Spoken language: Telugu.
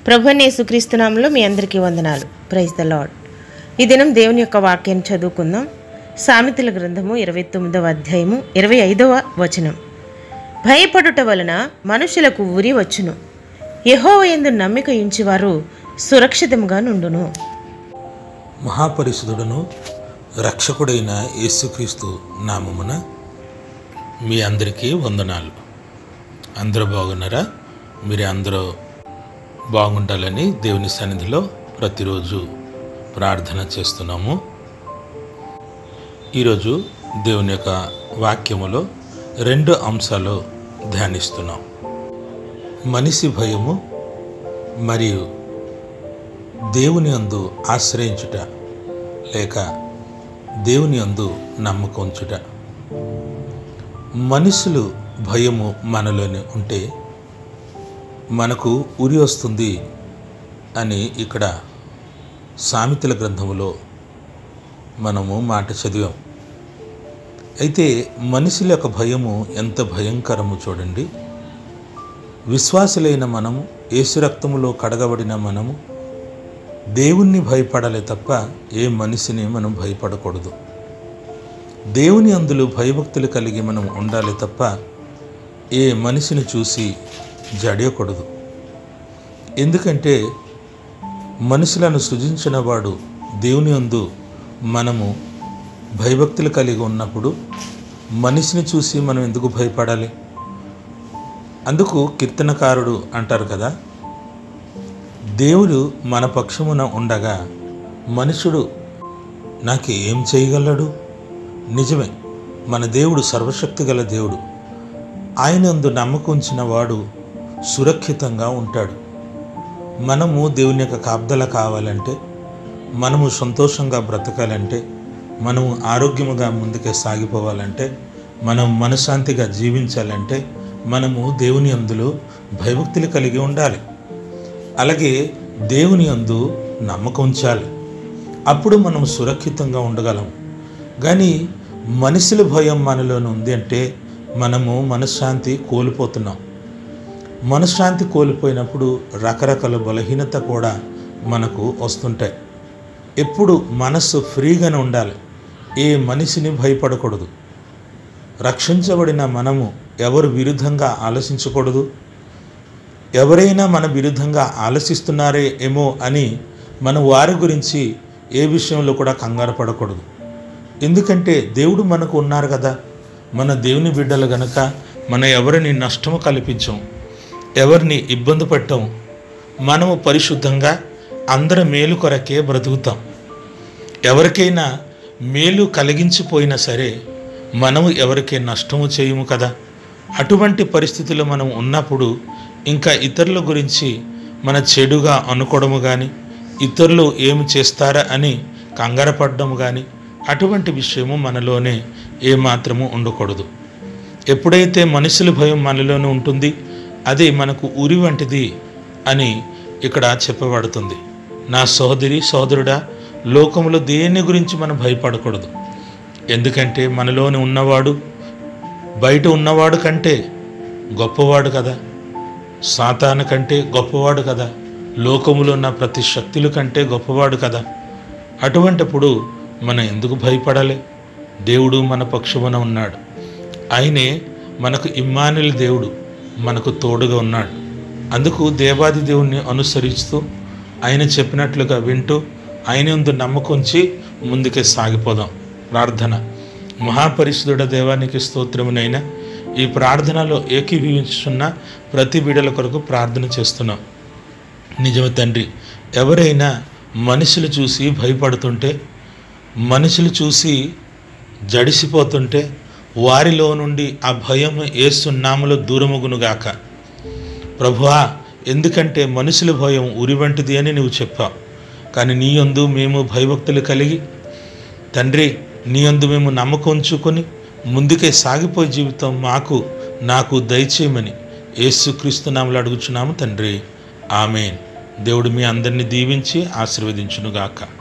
ప్రభు యేసుక్రీస్తునామంలో మీ అందరికీ వందనాలు ప్రైజ్ ద లాడ్ ఈ దినం దేవుని యొక్క వాక్యాన్ని చదువుకుందాం సామెతల గ్రంథము ఇరవై తొమ్మిదవ అధ్యాయము ఇరవై ఐదవ వచనం భయపడుట వలన మనుషులకు ఉరి వచ్చును యెహోవా యందు నమ్మిక ఉంచివారు సురక్షితముగా నుండును మహాపరిశుద్ధుడును రక్షకుడైన యేసుక్రీస్తు నామమున మీ అందరికీ వందనాలు అందరూ బాగున్నారా మీరు అందరూ బాగుండాలని దేవుని సన్నిధిలో ప్రతిరోజు ప్రార్థన చేస్తున్నాము ఈరోజు దేవుని యొక్క వాక్యములో రెండు అంశాలు ధ్యానిస్తున్నాం మనిషి భయము మరియు దేవుని అందు ఆశ్రయించుట లేక దేవుని అందు నమ్మకం ఉంచుట మనుషులు భయము మనలోనే ఉంటే మనకు ఉరి వస్తుంది అని ఇక్కడ సామెతల గ్రంథములో మనము మాట చదివాం అయితే మనుషుల యొక్క భయము ఎంత భయంకరము చూడండి విశ్వాసులైన మనము యేసు రక్తములో కడగబడిన మనము దేవుణ్ణి భయపడాలి తప్ప ఏ మనిషిని మనం భయపడకూడదు దేవుని అందులో భయభక్తులు కలిగి మనం ఉండాలి తప్ప ఏ మనిషిని చూసి జడియకూడదు ఎందుకంటే మనుషులను సృజించిన వాడు దేవుని అందు మనము భయభక్తులు కలిగి ఉన్నప్పుడు మనిషిని చూసి మనం ఎందుకు భయపడాలి అందుకు కీర్తనకారుడు అంటారు కదా దేవుడు మన పక్షమున ఉండగా మనుషుడు నాకు ఏం చేయగలడు నిజమే మన దేవుడు సర్వశక్తి గల దేవుడు ఆయనందు నమ్మకం ఉంచిన వాడు సురక్షితంగా ఉంటాడు మనము దేవుని యొక్క కాపుదల కావాలంటే మనము సంతోషంగా బ్రతకాలంటే మనము ఆరోగ్యముగా ముందుకే సాగిపోవాలంటే మనం మనశాంతిగా జీవించాలంటే మనము దేవుని అందులో భయభక్తులు కలిగి ఉండాలి అలాగే దేవుని అందు నమ్మకం ఉంచాలి అప్పుడు మనం సురక్షితంగా ఉండగలం కానీ మనుషుల భయం మనలోనే ఉంది అంటే మనము మనశ్శాంతి కోల్పోతున్నాం మనశ్శాంతి కోల్పోయినప్పుడు రకరకాల బలహీనత కూడా మనకు వస్తుంటాయి ఎప్పుడు మనస్సు ఫ్రీగానే ఉండాలి ఏ మనిషిని భయపడకూడదు రక్షించబడిన మనము ఎవరు విరుద్ధంగా ఆలోచించకూడదు ఎవరైనా మన విరుద్ధంగా ఆలోచిస్తున్నారే ఏమో అని మన వారి గురించి ఏ విషయంలో కూడా కంగారు పడకూడదు ఎందుకంటే దేవుడు మనకు ఉన్నారు కదా మన దేవుని బిడ్డలు గనక మన ఎవరిని నష్టము కల్పించం ఎవరిని ఇబ్బంది పెట్టం మనము పరిశుద్ధంగా అందరి మేలు కొరకే బ్రతుకుతాం ఎవరికైనా మేలు కలిగించిపోయినా సరే మనము ఎవరికీ నష్టము చేయము కదా అటువంటి పరిస్థితుల్లో మనం ఉన్నప్పుడు ఇంకా ఇతరుల గురించి మన చెడుగా అనుకోవడము కానీ ఇతరులు ఏమి చేస్తారా అని కంగారపడడం కానీ అటువంటి విషయము మనలోనే ఏమాత్రము ఉండకూడదు ఎప్పుడైతే మనుషుల భయం మనలోనే ఉంటుంది అది మనకు ఉరి వంటిది అని ఇక్కడ చెప్పబడుతుంది నా సోదరి సోదరుడా లోకములో దేని గురించి మనం భయపడకూడదు ఎందుకంటే మనలోని ఉన్నవాడు బయట ఉన్నవాడు కంటే గొప్పవాడు కదా సాతాను కంటే గొప్పవాడు కదా లోకములో ఉన్న ప్రతి శక్తుల కంటే గొప్పవాడు కదా అటువంటిప్పుడు మనం ఎందుకు భయపడాలి దేవుడు మన పక్షమున ఉన్నాడు ఆయనే మనకు ఇమ్మానుల దేవుడు మనకు తోడుగా ఉన్నాడు అందుకు దేవాది దేవుణ్ణి అనుసరిస్తూ ఆయన చెప్పినట్లుగా వింటూ ఆయన ఎందు నమ్మకంచి ముందుకే సాగిపోదాం ప్రార్థన మహాపరిశుద్ధుడ దేవానికి స్తోత్రమునైనా ఈ ప్రార్థనలో ఏకీభవించున్న ప్రతి బిడల కొరకు ప్రార్థన చేస్తున్నాం నిజమే తండ్రి ఎవరైనా మనుషులు చూసి భయపడుతుంటే మనుషులు చూసి జడిసిపోతుంటే వారిలో నుండి ఆ భయం ఏసునామలో దూరముగునుగాక ప్రభువా ఎందుకంటే మనుషుల భయం ఉరి వంటిది అని నువ్వు చెప్పావు కానీ నీ యందు మేము భయభక్తులు కలిగి తండ్రి నీ యందు మేము నమ్మకం ఉంచుకొని ముందుకే సాగిపోయే జీవితం మాకు నాకు దయచేయమని యేసుక్రీస్తు నామలు అడుగుచున్నాము తండ్రి ఆమెన్ దేవుడు మీ అందరినీ దీవించి ఆశీర్వదించునుగాక